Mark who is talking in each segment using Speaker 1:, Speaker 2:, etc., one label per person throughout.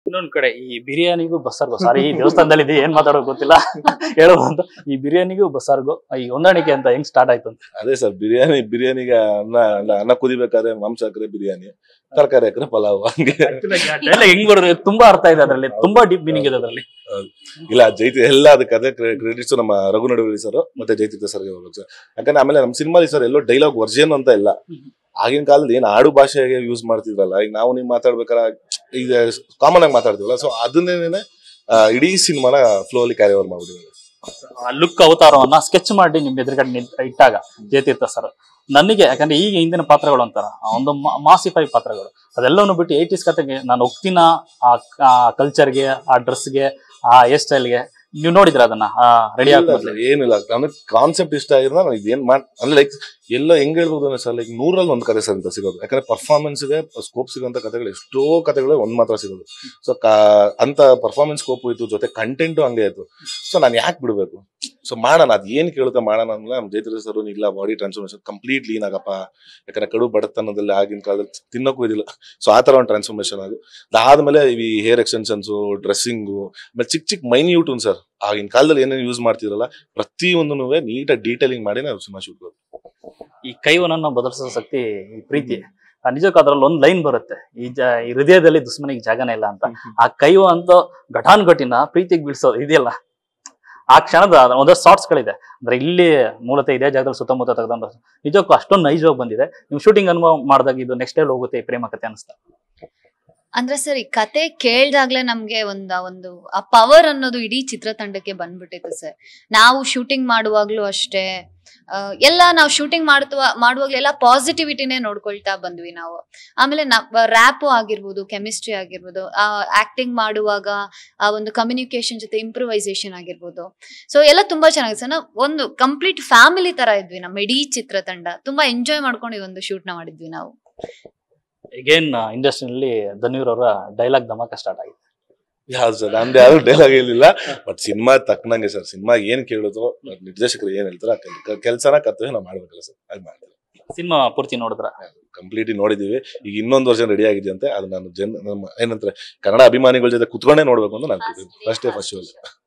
Speaker 1: ಇನ್ನೊಂದ್ ಕಡೆ ಈ ಬಿರಿಯಾನಿಗೂ ಬಸ್ಸಾರ್ಗು ಸಾರಿ ಈ ದೇವಸ್ಥಾನದಲ್ಲಿ ಇದೆ ಏನ್ ಮಾತಾಡೋದು ಗೊತ್ತಿಲ್ಲ ಹೇಳುವಂತ ಈ ಬಿರಿಯಾನಿಗೂ ಬಸ್ಸಾರ್ಗು ಈ ಹೊಂದಾಣಿಕೆ ಅಂತ ಹೆಂಗ್ ಸ್ಟಾರ್ಟ್ ಆಯ್ತು ಅಂತ
Speaker 2: ಅದೇ ಸರ್ ಬಿರಿಯಾನಿ ಬಿರಿಯಾನಿಗೆ ಅನ್ನ ಅಲ್ಲ, ಅನ್ನ ಕುದಿಬೇಕಾದ್ರೆ ಮಾಂಸ ಹಾಕಿದ್ರೆ ಬಿರಿಯಾನಿ ತರಕಾರಿ ಹಾಕಿದ್ರೆ ಪಲಾವ್ ಹಂಗೆ
Speaker 1: ಎಲ್ಲ ಹೆಂಗ್ ಬರೋದು ತುಂಬಾ ಅರ್ಥ ಇದೆ ಅದರಲ್ಲಿ ತುಂಬಾ ಡೀಪ್ ಮೀನಿಂಗ್ ಇದೆ ಅದರಲ್ಲಿ
Speaker 2: ಇಲ್ಲ ಜೈತಿ ಎಲ್ಲ ಅದಕ್ಕೆ ಅದೇ ಕ್ರೆಡಿಟ್ಸ್ ನಮ್ಮ ರಘು ನಡುವಳಿ ಸರ್ ಮತ್ತೆ ಜೈತಿರ್ಥ ಸರ್ಗೆ ಹೋಗ್ಬೇಕು ಸರ್ ಯಾಕಂದ್ರೆ ಆಮೇಲೆ ನಮ್ಮ ಸಿನಿಮಾಲಿ ಸರ್ ಎಲ್ಲೋ ಡೈಲಾಗ್ ವರ್ಜನ್ ಅಂತ ಇಲ್ಲ ಆಗಿನ ಕಾಲದಲ್ಲಿ ಏನ್ ಆಡು ಭಾಷೆಗೆ ಯೂಸ್ ಮಾಡ್ತಿದ್ರಲ್ಲ ಈಗ ನಾವು ನೀವು ಮಾತಾಡ್ಬೇಕಾರೆ ಈಗ ಕಾಮನ್ ಆಗಿ ಮಾತಾಡ್ತೀವಲ್ಲ ಸೊ ಅದನ್ನೇನೆ ಆ, ಇಡೀ ಸಿನಿಮಾನ ಫ್ಲೋ ಅಲ್ಲಿ ಕ್ಯಾರಿ ಓವರ್ ಮಾಡ್ಬಿಟ್ಟಿದ್ದಾರೆ
Speaker 1: ಲುಕ್ ಅವತಾರವನ್ನ ಸ್ಕೆಚ್ ಮಾಡಿ ನಿಮ್ ಎದುರುಗಡೆ ನಿಂತ್ ಇಟ್ಟಾಗ ಜಯತೀರ್ಥ ಸರ್ ನನಗೆ ಯಾಕಂದ್ರೆ ಈಗ ಹಿಂದಿನ ಪಾತ್ರಗಳು ಅಂತಾರ ಆ ಒಂದು ಮಾಸಿಫೈ ಪಾತ್ರಗಳು ಅದೆಲ್ಲವನ್ನು ಬಿಟ್ಟು ಏಯ್ಟೀಸ್ ಕತೆಗೆ ನಾನು ಹೋಗ್ತೀನ ಆ ಕಲ್ಚರ್ಗೆ ಆ ಡ್ರೆಸ್ಗೆ ಆ ಹೇರ್ ಸ್ಟೈಲ್ಗೆ ನೀವು ನೋಡಿದ್ರ ಅದನ್ನ ರೆಡಿ
Speaker 2: ಇಲ್ಲ
Speaker 1: ಆಗ್ಬೋದು
Speaker 2: sir, ಏನಿಲ್ಲ ನಮಗೆ ಕಾನ್ಸೆಪ್ಟ್ ಇಷ್ಟ ಆಗಿದ್ರೆ ನಾನು ಇದೇನ್ ಮಾಡ್ ಅಂದ್ರೆ ಲೈಕ್ ಎಲ್ಲ ಹೆಂಗ್ ಹೇಳ್ಬೋದು ಅಂದ್ರೆ ಸರ್ ಲೈಕ್ ನೂರಲ್ಲಿ ಒಂದ್ ಕತೆ ಸರ್ ಅಂತ ಸಿಗೋದು ಯಾಕಂದ್ರೆ performance ಗೆ ಸ್ಕೋಪ್ ಸಿಗೋಂತ ಕತೆಗಳು ಎಷ್ಟೋ ಕತೆಗಳು ಒಂದ್ ಮಾತ್ರ ಸಿಗೋದು ಸೊ ಅಂತ ಪರ್ಫಾರ್ಮೆನ್ಸ್ ಸ್ಕೋಪ್ ಇತ್ತು ಜೊತೆ ಕಂಟೆಂಟು ಹಂಗೆ ಇತ್ತು ಸೊ ನಾನು ಯಾಕೆ ಬಿಡ್ಬೇಕು ಸೊ ಮಾಡೋಣ ಅದ್ ಏನ್ ಕೇಳುತ್ತೆ ಮಾಡೋಣ ಅಂದ್ರೆ ನಮ್ಮ ಜೈತ್ರ ಸರ್ ಇಲ್ಲ ಬಾಡಿ ಟ್ರಾನ್ಸ್ಫಾರ್ಮೇಶನ್ ಕಂಪ್ಲೀಟ್ ಲೀನ್ ಆಗಪ್ಪ ಯಾಕಂದ್ರೆ ಕಡು ಬಡತನದಲ್ಲಿ ಆಗಿನ ಕಾಲದಲ್ಲಿ ತಿನ್ನೋಕ್ಕೂ ಇದಿಲ್ಲ ಸೊ ಆ ತರ ಒಂದು ಟ್ರಾನ್ಸ್ಫಾರ್ಮೇಶನ್ ಆಗು ಅದಾದ್ಮೇಲೆ ಈ ಹೇರ್ ಎಕ್ಸ್ಟೆನ್ಷನ್ಸು ಡ್ರೆಸ್ಸಿಂಗು ಆಮೇಲೆ ಚಿಕ್ಕ ಚಿಕ್ಕ ಮೈನ್ಯೂಟ್ ಸರ್ ಆಗಿನ ಕಾಲದಲ್ಲಿ ಏನೇನು ಯೂಸ್ ಮಾಡ್ತಿರಲ್ಲ ಪ್ರತಿಯೊಂದನ್ನು ನೀಟಾಗಿ ಡೀಟೇಲಿಂಗ್ ಮಾಡಿ ನಾವು ಸಿನಿಮಾ ಶೂಟ್
Speaker 1: ಈ ಕೈವನನ್ನ ಬದಲಿಸೋ ಶಕ್ತಿ ಈ ಪ್ರೀತಿ ಆ ನಿಜಕ್ಕೂ ಅದ್ರಲ್ಲಿ ಒಂದ್ ಲೈನ್ ಬರುತ್ತೆ ಈ ಜ ಈ ಹೃದಯದಲ್ಲಿ ದುಶ್ಮನಿಗೆ ಜಾಗನೇ ಇಲ್ಲ ಅಂತ ಆ ಕೈವ ಅಂತ ಘಟಾನ್ ಘಟಿನ ಪ್ರೀತಿಗೆ ಬೀಳ್ಸೋದು ಇದೆಯಲ್ಲ ಆ ಕ್ಷಣದ ಒಂದಷ್ಟು ಶಾರ್ಟ್ಸ್ ಗಳಿದೆ ಅಂದ್ರೆ ಇಲ್ಲಿ ಮೂಲತಃ ಇದೇ ಜಾಗದಲ್ಲಿ ಸುತ್ತಮುತ್ತ ತೆಗೆದಂತ ನಿಜಕ್ಕೂ ಅಷ್ಟೊಂದು ನೈಜವಾಗಿ ಬಂದಿದೆ ನೀವು ಶೂಟಿಂಗ್ ಅನುಭವ ಮಾಡಿದಾಗ ಇದು ನೆಕ್ಸ್ಟ್ ಲೆವೆಲ್ ಹೋಗುತ್ತೆ ಈ ಪ್ರೇಮ ಕಥೆ ಅನಿಸ್ತಾ
Speaker 3: ಅಂದ್ರೆ ಸರ್ ಈ ಕತೆ ಕೇಳ್ದಾಗ್ಲೇ ನಮ್ಗೆ ಒಂದ ಒಂದು ಆ ಪವರ್ ಅನ್ನೋದು ಇಡೀ ಚಿತ್ರತಂಡಕ್ಕೆ ಬಂದ್ಬಿಟ್ಟಿತ್ತು ಸರ್ ನಾವು ಶೂಟಿಂಗ್ ಮಾಡುವಾಗ್ಲೂ ಅಷ್ಟೇ ಆ, ಎಲ್ಲ ನಾವು ಶೂಟಿಂಗ್ ಮಾಡ್ತುವ ಮಾಡುವಾಗ್ಲೆಲ್ಲ ಪಾಸಿಟಿವಿಟಿನೇ ನೋಡ್ಕೊಳ್ತಾ ಬಂದ್ವಿ ನಾವು ಆಮೇಲೆ ರ್ಯಾಪು ಆಗಿರ್ಬೋದು ಕೆಮಿಸ್ಟ್ರಿ ಆಗಿರ್ಬೋದು ಆ ಆಕ್ಟಿಂಗ್ ಮಾಡುವಾಗ ಆ ಒಂದು ಕಮ್ಯುನಿಕೇಶನ್ ಜೊತೆ ಇಂಪ್ರೂವೈಸೇಷನ್ ಆಗಿರ್ಬೋದು ಸೊ ಎಲ್ಲ ತುಂಬಾ ಚೆನ್ನಾಗಿದೆ ಸರ್ ನಾವು ಒಂದು ಕಂಪ್ಲೀಟ್ ಫ್ಯಾಮಿಲಿ ತರ ಇದ್ವಿ ನಮ್ಮ ಇಡೀ ಚಿತ್ರತಂಡ ತುಂಬಾ ಎಂಜಾಯ್ ಮಾಡ್ಕೊಂಡು ಈ ಒಂದು ಶೂಟ್ ನ ಮಾಡಿದ್ವಿ ನಾವು
Speaker 1: ಅಗೇನ್ ಇಂಡಸ್ಟ್ರಿನಲ್ಲಿ ಧನ್ವೀರ್ ಅವರ ಡೈಲಾಗ್ ಧಮಾಕ ಸ್ಟಾರ್ಟ್ ಆಗಿದೆ
Speaker 2: ಯಾವ್ದು ಸರ್ ನಮ್ದು ಯಾವ್ದು ಡೈಲಾಗ್ ಹೇಳಿಲ್ಲ ಬಟ್ ಸಿನಿಮಾ ತಕ್ಕನಂಗೆ ಸರ್ ಸಿನಿಮಾ ಏನ್ ಕೇಳೋದು ನಿರ್ದೇಶಕರು ಏನ್ ಹೇಳ್ತಾರೋ ಆ ಕೆಲಸನ ಕರ್ತವ್ಯ ನಾವು ಮಾಡ್ಬೇಕಲ್ಲ ಸರ್ ಅದು ಮಾಡ್ತೀವಿ
Speaker 1: ಸಿನಿಮಾ ಪೂರ್ತಿ ನೋಡಿದ್ರ
Speaker 2: ಕಂಪ್ಲೀಟ್ಲಿ ನೋಡಿದೀವಿ ಈಗ ಇನ್ನೊಂದು ವರ್ಷ ರೆಡಿ ಆಗಿದೆಯಂತೆ ಅದು ನಾನು ಜನ್ ನಮ್ಮ ಏನಂತಾರೆ ಕನ್ನಡ ಅಭಿಮಾನಿಗಳ ಜೊತೆ ಕುತ್ಕೊಂಡೇ ನೋಡ್ಬೇಕು ಅಂತ ನಾನು ಫಸ್ಟ್ ಡೇ ಫಸ್ಟ್ ಶೋ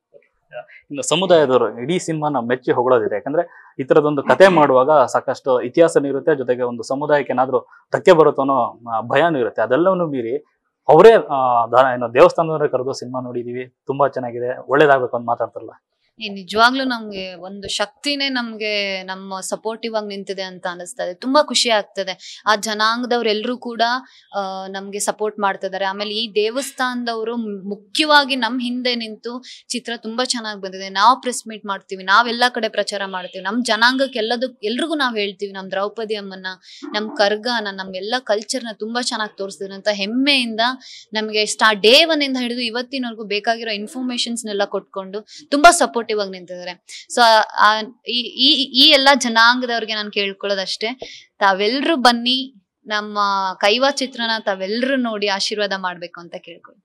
Speaker 1: ಇನ್ನು ಸಮುದಾಯದವರು ಇಡೀ ಸಿನಿಮಾನ ಮೆಚ್ಚಿ ಹೊಗಳೋದಿದೆ ಯಾಕಂದ್ರೆ ಈ ತರದೊಂದು ಕತೆ ಮಾಡುವಾಗ ಸಾಕಷ್ಟು ಇತಿಹಾಸನೂ ಇರುತ್ತೆ ಜೊತೆಗೆ ಒಂದು ಸಮುದಾಯಕ್ಕೆ ಏನಾದ್ರೂ ಧಕ್ಕೆ ಬರುತ್ತೋ ಅನ್ನೋ ಆ, ಭಯನೂ ಇರುತ್ತೆ ಅದೆಲ್ಲವನ್ನು ಮೀರಿ ಅವರೇ ಆ, ದ- ಏನು ದೇವಸ್ಥಾನದವರೇ ಕರೆದು ಸಿನಿಮಾ ನೋಡಿದೀವಿ ತುಂಬಾ ಚೆನ್ನಾಗಿದೆ ಒಳ್ಳೇದಾಗ್ಬೇಕು ಅಂತ ಮಾತಾಡ್ತಾರಲ್ಲ
Speaker 3: ಈ ನಿಜವಾಗ್ಲೂ ನಮ್ಗೆ ಒಂದು ಶಕ್ತಿನೇ ನಮ್ಗೆ ನಮ್ಮ ಸಪೋರ್ಟಿವ್ ಆಗಿ ನಿಂತಿದೆ ಅಂತ ಅನಿಸ್ತಾ ಇದೆ ತುಂಬಾ ಖುಷಿ ಆಗ್ತದೆ ಆ ಜನಾಂಗದವ್ರೆಲ್ಲರೂ ಕೂಡ ಆ, ನಮ್ಗೆ ಸಪೋರ್ಟ್ ಮಾಡ್ತಿದ್ದಾರೆ ಆಮೇಲೆ ಈ ದೇವಸ್ಥಾನದವರು ಮುಖ್ಯವಾಗಿ ನಮ್ ಹಿಂದೆ ನಿಂತು ಚಿತ್ರ ತುಂಬಾ ಚೆನ್ನಾಗಿ ಬಂದಿದೆ ನಾವು ಪ್ರೆಸ್ ಮೀಟ್ ಮಾಡ್ತೀವಿ ನಾವೆಲ್ಲ ಕಡೆ ಪ್ರಚಾರ ಮಾಡ್ತೀವಿ ನಮ್ ಜನಾಂಗಕ್ಕೆ ಎಲ್ಲದೂ ಎಲ್ರಿಗೂ ನಾವ್ ಹೇಳ್ತೀವಿ ನಮ್ ದ್ರೌಪದಿ ಅಮ್ಮನ್ನ ನಮ್ ಕರ್ಗನ ನಮ್ ಎಲ್ಲ ಕಲ್ಚರ್ನ ತುಂಬಾ ಚೆನ್ನಾಗಿ ತೋರಿಸ್ತಿದ್ರು ಅಂತ ಹೆಮ್ಮೆಯಿಂದ ನಮಗೆ ಸ್ಟಾ ಡೇ ಒನ್ ಇಂದ ಹಿಡಿದು ಇವತ್ತಿನವರೆಗೂ ಬೇಕಾಗಿರೋ ಇನ್ಫಾರ್ಮೇಶನ್ಸ್ನೆಲ್ಲ ಕೊಟ್ಕೊಂಡು ತುಂಬಾ ಸಪೋರ್ಟಿವ್ ಆಗಿ ನಿಂತಿದ್ದಾರೆ ಸೊ ಈ ಈ- ಈ ಎಲ್ಲ ಜನಾಂಗದವ್ರಿಗೆ ನಾನು ಕೇಳ್ಕೊಳ್ಳೋದಷ್ಟೇ ತಾವೆಲ್ರೂ ಬನ್ನಿ ನಮ್ಮ ಕೈವಾ ಚಿತ್ರನ ತಾವೆಲ್ರೂ ನೋಡಿ ಆಶೀರ್ವಾದ ಮಾಡ್ಬೇಕು ಅಂತ ಕೇಳ್ಕೊಳ್ಳಿ